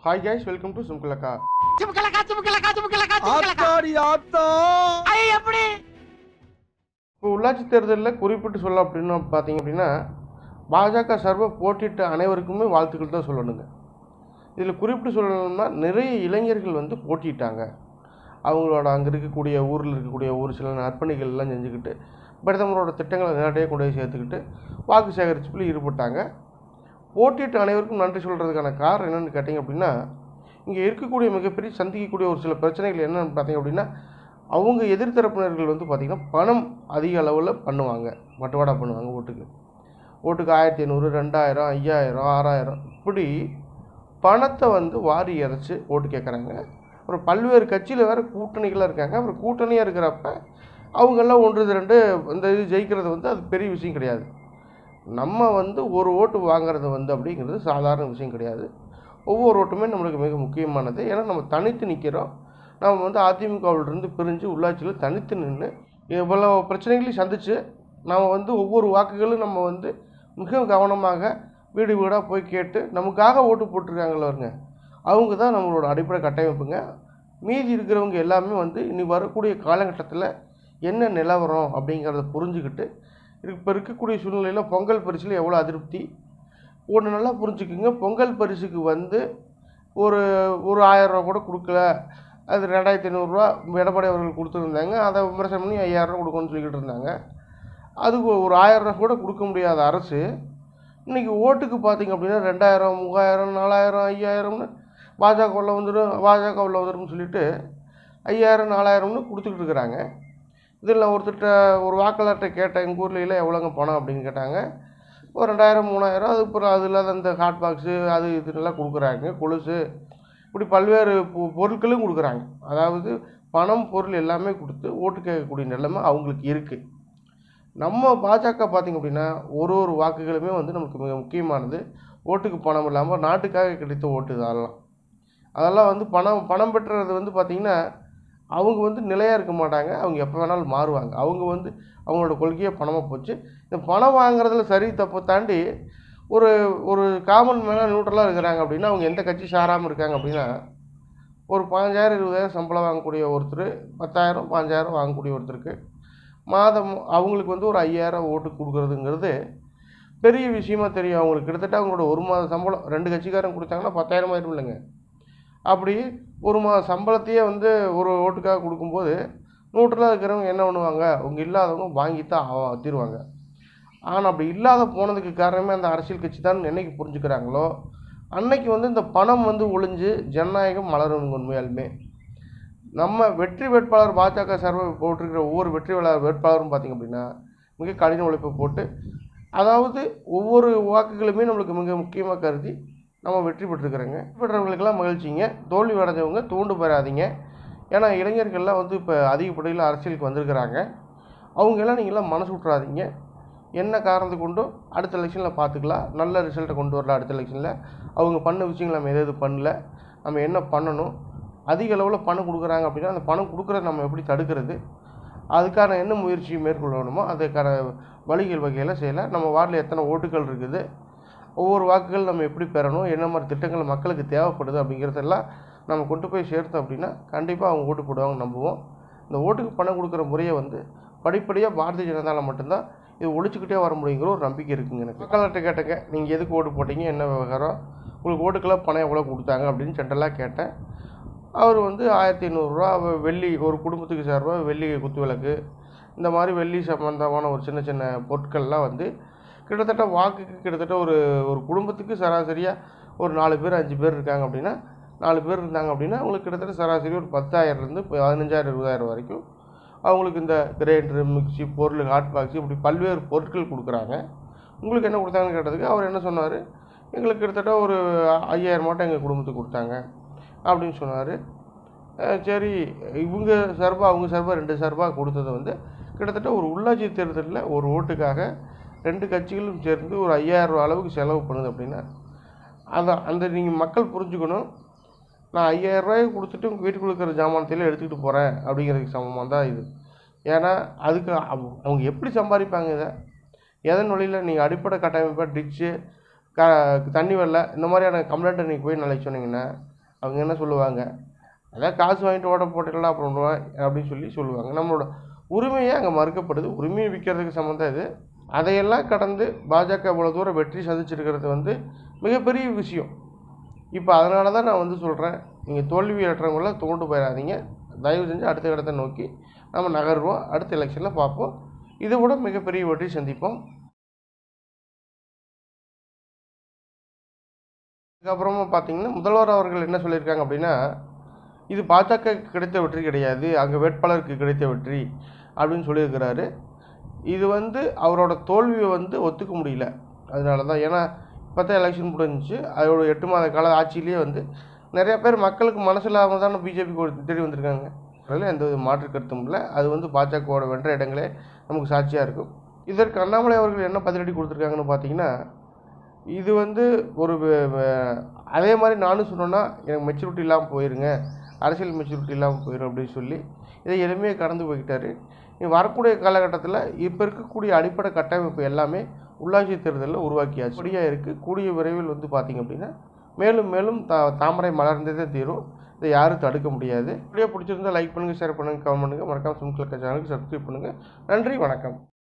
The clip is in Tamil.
ஹாய் கைஸ் வெல்கம் டு சும்குலக்கா சிமுக்கலக்கா சிமுக்கலக்கா சிமுக்கலக்கா சிமுக்கலக்கா ஆத்தாடி ஆத்தா ஐ எப்படி இப்போ உள்ளாட்சி தேர்தலில் குறிப்பிட்டு சொல்ல அப்படின்னு பார்த்தீங்க அப்படின்னா பாஜக சார்பாக போட்டியிட்ட அனைவருக்குமே வாழ்த்துக்கள் தான் சொல்லணுங்க இதில் குறிப்பிட்டு சொல்லணும்னா நிறைய இளைஞர்கள் வந்து போட்டியிட்டாங்க அவங்களோட அங்கே இருக்கக்கூடிய ஊரில் இருக்கக்கூடிய ஒரு சில நற்பணிகள் எல்லாம் செஞ்சுக்கிட்டு பிரதமரோட திட்டங்களை நேரடியாக கொண்டு போய் சேர்த்துக்கிட்டு வாக்கு சேகரிப்பில் ஈடுபட்டாங்க போட்டியிட்ட அனைவருக்கும் நன்றி சொல்கிறதுக்கான காரணம் என்னென்னு கேட்டிங்க அப்படின்னா இங்கே இருக்கக்கூடிய மிகப்பெரிய சந்திக்கக்கூடிய ஒரு சில பிரச்சனைகள் என்னென்னு பார்த்தீங்க அப்படின்னா அவங்க எதிர்த்தரப்பினர்கள் வந்து பார்த்திங்கன்னா பணம் அதிக அளவில் பண்ணுவாங்க பட்டுவாடா பண்ணுவாங்க ஓட்டுக்கு ஓட்டுக்கு ஆயிரத்தி ஐநூறு ரெண்டாயிரம் ஐயாயிரம் ஆறாயிரம் இப்படி பணத்தை வந்து வாரி இறைச்சி ஓட்டு கேட்குறாங்க அப்புறம் பல்வேறு கட்சியில் வேறு கூட்டணிகளாக இருக்காங்க அப்புறம் கூட்டணியாக இருக்கிறப்ப அவங்கெல்லாம் ஒன்று ரெண்டு இந்த இது ஜெயிக்கிறது வந்து அது பெரிய விஷயம் கிடையாது நம்ம வந்து ஒரு ஓட்டு வாங்குறது வந்து அப்படிங்கிறது சாதாரண விஷயம் கிடையாது ஒவ்வொரு ஓட்டுமே நம்மளுக்கு மிக முக்கியமானது ஏன்னா நம்ம தனித்து நிற்கிறோம் நம்ம வந்து அதிமுகவிலிருந்து பிரிஞ்சு உள்ளாட்சியில் தனித்து நின்று இவ்வளோ பிரச்சனைகளையும் சந்தித்து நாம் வந்து ஒவ்வொரு வாக்குகளும் நம்ம வந்து மிக கவனமாக வீடு வீடாக போய் கேட்டு நமக்காக ஓட்டு போட்டிருக்காங்களவருங்க அவங்க தான் நம்மளோட அடிப்படை கட்டமைப்புங்க மீதி இருக்கிறவங்க எல்லாமே வந்து இனி வரக்கூடிய காலகட்டத்தில் என்ன நிலவரம் அப்படிங்கிறத புரிஞ்சுக்கிட்டு இப்போ இருக்கக்கூடிய சூழ்நிலையில் பொங்கல் பரிசில் எவ்வளோ அதிருப்தி ஒன்று நல்லா புரிஞ்சுக்குங்க பொங்கல் பரிசுக்கு வந்து ஒரு ஒரு ஆயிரரூவா கூட கொடுக்கல அது ரெண்டாயிரத்தி ஐநூறுரூவா எடப்பாடி அவர்கள் கொடுத்துருந்தாங்க அதை விமர்சனம் பண்ணி ஐயாயிரரூவா கொடுக்கணும்னு சொல்லிக்கிட்டு இருந்தாங்க அதுக்கு ஒரு ஆயிரரூவா கூட கொடுக்க முடியாத அரசு இன்றைக்கி ஓட்டுக்கு பார்த்தீங்க அப்படின்னா ரெண்டாயிரம் மூவாயிரம் நாலாயிரம் ஐயாயிரம்னு பாஜகவில் வந்துடும் பாஜகவில் வந்துடும்னு சொல்லிட்டு ஐயாயிரம் நாலாயிரம்னு கொடுத்துக்கிட்டு இருக்கிறாங்க இதில் ஒருத்தர்கிட்ட ஒரு வாக்காளர்கிட்ட கேட்டேன் எங்கள் ஊர்ல எவ்வளோங்க பணம் அப்படின்னு கேட்டாங்க ஒரு ரெண்டாயிரம் மூணாயிரம் அது அப்புறம் அது இல்லாத அந்த ஹாட் பாக்ஸு அது இதுன்னெல்லாம் கொடுக்குறாங்க கொலுசு இப்படி பல்வேறு பொ- பொருட்களும் கொடுக்குறாங்க அதாவது பணம் பொருள் எல்லாமே கொடுத்து ஓட்டு கேட்கக்கூடிய நிலைமை அவங்களுக்கு இருக்குது நம்ம பாஜக பார்த்திங்க அப்படின்னா ஒரு ஒரு வாக்குகளுமே வந்து நமக்கு மிக முக்கியமானது ஓட்டுக்கு பணம் இல்லாமல் நாட்டுக்காக கிடைத்த ஓட்டு இதெல்லாம் அதெல்லாம் வந்து பணம் பணம் பெற்றது வந்து பார்த்திங்கன்னா அவங்க வந்து நிலையாக இருக்க மாட்டாங்க அவங்க எப்போ வேணாலும் மாறுவாங்க அவங்க வந்து அவங்களோட கொள்கையே பணமாக போச்சு இந்த பணம் வாங்குறதுல சரி தப்பு தாண்டி ஒரு ஒரு காமன் மேலே நியூட்ரலாக இருக்கிறாங்க அப்படின்னா அவங்க எந்த கட்சி சாராமல் இருக்காங்க அப்படின்னா ஒரு பதினஞ்சாயிரம் இருபதாயிரம் சம்பளம் வாங்கக்கூடிய ஒருத்தர் பத்தாயிரம் பாஞ்சாயிரம் வாங்கக்கூடிய ஒருத்தருக்கு மாதம் அவங்களுக்கு வந்து ஒரு ஐயாயிரம் ஓட்டு கொடுக்குறதுங்கிறது பெரிய விஷயமா தெரியும் அவங்களுக்கு கிட்டத்தட்ட அவங்களோட ஒரு மாத சம்பளம் ரெண்டு கட்சிக்காரங்க கொடுத்தாங்கன்னா பத்தாயிரம் ஆயிரும் இல்லைங்க அப்படி ஒரு மாத சம்பளத்தையே வந்து ஒரு ஓட்டுக்காக கொடுக்கும்போது நியூட்ரலாக இருக்கிறவங்க என்ன பண்ணுவாங்க அவங்க இல்லாதவங்க வாங்கித்தான் ஆவ- தீருவாங்க ஆனால் அப்படி இல்லாத போனதுக்கு காரணமே அந்த அரசியல் கட்சி தான் என்னைக்கு புரிஞ்சுக்கிறாங்களோ அன்னைக்கு வந்து இந்த பணம் வந்து ஒளிஞ்சு ஜனநாயகம் மலரும் உண்மையாலுமே நம்ம வெற்றி வேட்பாளர் பாஜக சார்பாக போட்டிருக்கிற ஒவ்வொரு வெற்றி வேளா- வேட்பாளரும் பார்த்திங்க அப்படின்னா மிக கடின உழைப்பை போட்டு அதாவது ஒவ்வொரு வாக்குகளுமே நம்மளுக்கு மிக முக்கியமாக கருதி நம்ம வெற்றி பெற்றிருக்கிறோங்க பெற்றவங்களுக்கெல்லாம் மகிழ்ச்சிங்க தோல்வி அடைஞ்சவங்க தூண்டு பெறாதீங்க ஏன்னா இளைஞர்கள்லாம் வந்து இப்போ அதிகப்படியில் அரசியலுக்கு வந்திருக்கிறாங்க அவங்கெல்லாம் நீங்களாம் மனசு விட்றாதீங்க என்ன காரணத்தை கொண்டோ அடுத்த எலெக்ஷனில் பார்த்துக்கலாம் நல்ல ரிசல்ட்டை கொண்டு வரலாம் அடுத்த எலெக்ஷனில் அவங்க பண்ண விஷயங்கள் நம்ம எது எது பண்ணல நம்ம என்ன பண்ணணும் அதிக அளவில் பணம் கொடுக்குறாங்க அப்படின்னா அந்த பணம் கொடுக்குறத நம்ம எப்படி தடுக்கிறது அதுக்கான என்ன முயற்சி மேற்கொள்ளணுமோ அதுக்கான வழிகள் வகையில் செய்யலாம் நம்ம வார்டில் எத்தனை ஓட்டுகள் இருக்குது ஒவ்வொரு வாக்குகள் நம்ம எப்படி பெறணும் என்ன மாதிரி திட்டங்கள் மக்களுக்கு தேவைப்படுது அப்படிங்கிறதெல்லாம் நம்ம கொண்டு போய் சேர்த்தோம் அப்படின்னா கண்டிப்பாக அவங்க ஓட்டு போடுவாங்க நம்புவோம் இந்த ஓட்டுக்கு பணம் கொடுக்குற முறையை வந்து படிப்படியாக பாரதிய ஜனதாவில் மட்டும்தான் இது ஒழிச்சுக்கிட்டே வர முடியுங்கிற ஒரு நம்பிக்கை இருக்குங்க எனக்கு மக்கள்கிட்ட கேட்டேங்க நீங்கள் எதுக்கு ஓட்டு போட்டீங்க என்ன விவகாரம் உங்களுக்கு ஓட்டுக்கெல்லாம் பணம் எவ்வளோ கொடுத்தாங்க அப்படின்னு சென்டலாக கேட்டேன் அவர் வந்து ஆயிரத்தி ஐநூறுரூவா வெள்ளி ஒரு குடும்பத்துக்கு சார்பாக வெள்ளி குத்து விளக்கு இந்த மாதிரி வெள்ளி சம்பந்தமான ஒரு சின்ன சின்ன பொருட்கள்லாம் வந்து கிட்டத்தட்ட வாக்குக்கு கிட்டத்தட்ட ஒரு ஒரு குடும்பத்துக்கு சராசரியாக ஒரு நாலு பேர் அஞ்சு பேர் இருக்காங்க அப்படின்னா நாலு பேர் இருந்தாங்க அப்படின்னா அவங்களுக்கு கிட்டத்தட்ட சராசரி ஒரு பத்தாயிரம்லேருந்து பதினஞ்சாயிரம் இருபதாயிரம் வரைக்கும் அவங்களுக்கு இந்த கிரைண்டரு மிக்ஸி பொருள் ஹாட் பாக்ஸ் இப்படி பல்வேறு பொருட்கள் கொடுக்குறாங்க உங்களுக்கு என்ன கொடுத்தாங்கன்னு கேட்டதுக்கு அவர் என்ன சொன்னார் எங்களுக்கு கிட்டத்தட்ட ஒரு ஐயாயிரம் மட்டும் எங்கள் குடும்பத்துக்கு கொடுத்தாங்க அப்படின்னு சொன்னார் சரி இவங்க சார்பாக அவங்க சார்பாக ரெண்டு சார்பாக கொடுத்தது வந்து கிட்டத்தட்ட ஒரு உள்ளாட்சி தேர்தலில் ஒரு ஓட்டுக்காக ரெண்டு கட்சிகளும் சேர்ந்து ஒரு ஐயாயிரம் ரூபா அளவுக்கு செலவு பண்ணுது அப்படின்னா அதான் அந்த நீங்கள் மக்கள் புரிஞ்சுக்கணும் நான் ஐயாயிரம் ரூபாய் கொடுத்துட்டு உங்கள் வீட்டுக்குள்ள இருக்கிற ஜாமானத்தையும் எடுத்துக்கிட்டு போகிறேன் அப்படிங்கிறதுக்கு சமமாக தான் இது ஏன்னா அதுக்கு அவங்க அவங்க எப்படி சம்பாதிப்பாங்க இதை எதன் வழியில் நீங்கள் அடிப்படை கட்டமைப்பாக டிச்சு க தண்ணி வரல இந்த மாதிரியான கம்ப்ளைண்ட்டை நீங்கள் போய் நாளைக்கு சொன்னீங்கன்னா அவங்க என்ன சொல்லுவாங்க அதான் காசு வாங்கிட்டு ஓட போட்டுக்கலாம் அப்புறம் அப்படின்னு சொல்லி சொல்லுவாங்க நம்மளோட உரிமையே அங்கே மறுக்கப்படுது உரிமையை விற்கிறதுக்கு சம்மந்தம் இது அதையெல்லாம் கடந்து பாஜக இவ்வளோ தூரம் வெற்றி சந்திச்சிருக்கிறது வந்து மிகப்பெரிய விஷயம் இப்போ அதனால தான் நான் வந்து சொல்கிறேன் நீங்கள் தோல்வி ஏற்றவங்கள தோண்டு போயிடாதீங்க தயவு செஞ்சு அடுத்த இடத்தை நோக்கி நம்ம நகருவோம் அடுத்த எலெக்ஷனில் பார்ப்போம் இதை விட மிகப்பெரிய வெற்றி சந்திப்போம் அதுக்கப்புறமா பார்த்தீங்கன்னா முதல்வர் அவர்கள் என்ன சொல்லியிருக்காங்க அப்படின்னா இது பாஜக கிடைத்த வெற்றி கிடையாது அங்கே வேட்பாளருக்கு கிடைத்த வெற்றி அப்படின்னு சொல்லியிருக்கிறாரு இது வந்து அவரோட தோல்வியை வந்து ஒத்துக்க முடியல அதனால தான் ஏன்னா இப்போ தான் எலெக்ஷன் முடிஞ்சிச்சு அதோட எட்டு மாத கால ஆட்சியிலேயே வந்து நிறைய பேர் மக்களுக்கு மனசில்லாமல் தானே பிஜேபி தேடி வந்திருக்காங்க அதில் எந்த வித மாற்று கருத்தும் இல்லை அது வந்து பாஜகவோட வென்ற இடங்களே நமக்கு சாட்சியாக இருக்கும் இதற்கு அண்ணாமலை அவர்கள் என்ன பதிலடி கொடுத்துருக்காங்கன்னு பார்த்தீங்கன்னா இது வந்து ஒரு வ- வ- அதே மாதிரி நானும் சொன்னேன்னா எனக்கு மெச்சூரிட்டி இல்லாமல் போயிருங்க அரசியல் மெச்சூரிட்டி இல்லாமல் போயிடும் அப்படின்னு சொல்லி இதை எளிமையாக கடந்து போய்கிட்டாரு இனி வரக்கூடிய காலகட்டத்தில் இப்போ இருக்கக்கூடிய அடிப்படை கட்டமைப்பு எல்லாமே உள்ளாட்சி தேர்தலில் உருவாக்கியாச்சு அப்படியாக இருக்குது கூடிய விரைவில் வந்து பார்த்திங்க அப்படின்னா மேலும் மேலும் தா தாமரை மலர்ந்ததே தீரும் இதை யாரும் தடுக்க முடியாது வீடியோ பிடிச்சிருந்தா லைக் பண்ணுங்கள் ஷேர் பண்ணுங்கள் கமெண்ட் பண்ணுங்கள் மறக்காம சும்கலக்க சேனலுக்கு சப்ஸ்கிரைப் பண்ணுங்கள் நன்றி வணக்கம்